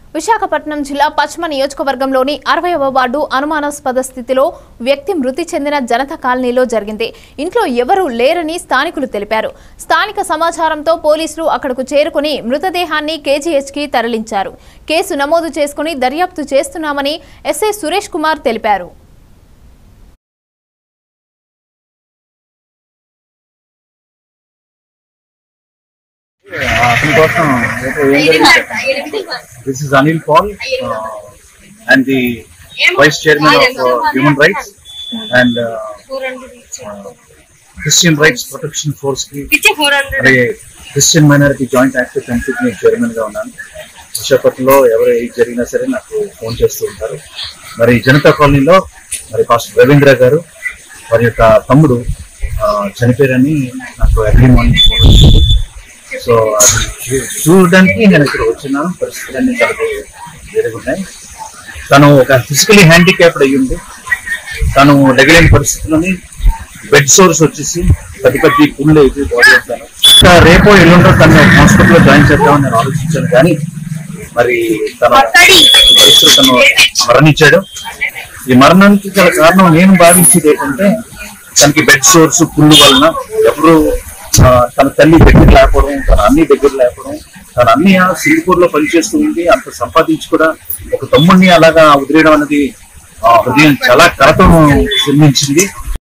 విశాఖపట్నం జిల్లా పశ్చిమ నియోజకవర్గంలోని అరవైవ వార్డు అనుమానాస్పద స్థితిలో వ్యక్తి మృతి చెందిన జనతా కాలనీలో జరిగింది ఇంట్లో ఎవరూ లేరని స్థానికులు తెలిపారు స్థానిక సమాచారంతో పోలీసులు అక్కడకు చేరుకుని మృతదేహాన్ని కేజీహెచ్కి తరలించారు కేసు నమోదు చేసుకుని దర్యాప్తు చేస్తున్నామని ఎస్ఐ సురేష్ కుమార్ తెలిపారు అతని కోసం రేపు ఏం జరిగింది this is Anil Paul and the vice chairman of human rights and Christian rights protection force కి అలాగే క్రిస్టియన్ మైనారిటీ జాయింట్ యాక్టివ్ కమిటీకి నేను చైర్మన్ గా ఉన్నాను విశాఖపట్నంలో ఎవరు ఏది జరిగినా సరే నాకు ఫోన్ చేస్తూ ఉంటారు మరి జనతా కాలనీలో మరి పాస్టర్ రవీంద్ర గారు వారి యొక్క తమ్ముడు ఆ, చనిపోయారని నాకు ఎర్లీ మార్నింగ్ ఫోన్ వచ్చింది సో అది చూ- చూడడానికి నేను ఇక్కడ వచ్చినాను పరిస్థితులన్నీ చాలా జరుగుతున్నాయి తను ఒక ఫిజికలీ హ్యాండిక్యాప్డ్ అయ్యింది తను లెగలేని పరిస్థితుల్లోని బెడ్ సోర్స్ వచ్చేసి పెద్ద పెద్ద పుళ్ళు అయితే బాడీ అవుతాను ఇంకా రేపో ఎల్లుండో తను హాస్పిటల్లో జాయిన్ చేద్దామని నేను ఆలోచించాను కానీ మరి తన ఈ పరిస్థితులు తను మరణించాడు ఈ మరణానికి గల కారణం నేను భావించేది ఏంటంటే తనకి బెడ్ సోర్స్ పుళ్ళు వలన ఎవరు ఆ, తన తల్లి దగ్గర లేకపోవడం తన అన్ని దగ్గర లేకపోవడం తన అన్ని సింగపూర్ లో పనిచేస్తూ ఉంది అంత సంపాదించి కూడా ఒక తమ్ముడిని అలాగా వదిలేయడం అనేది ఆ, హృదయం చాలా కరతం జన్మించింది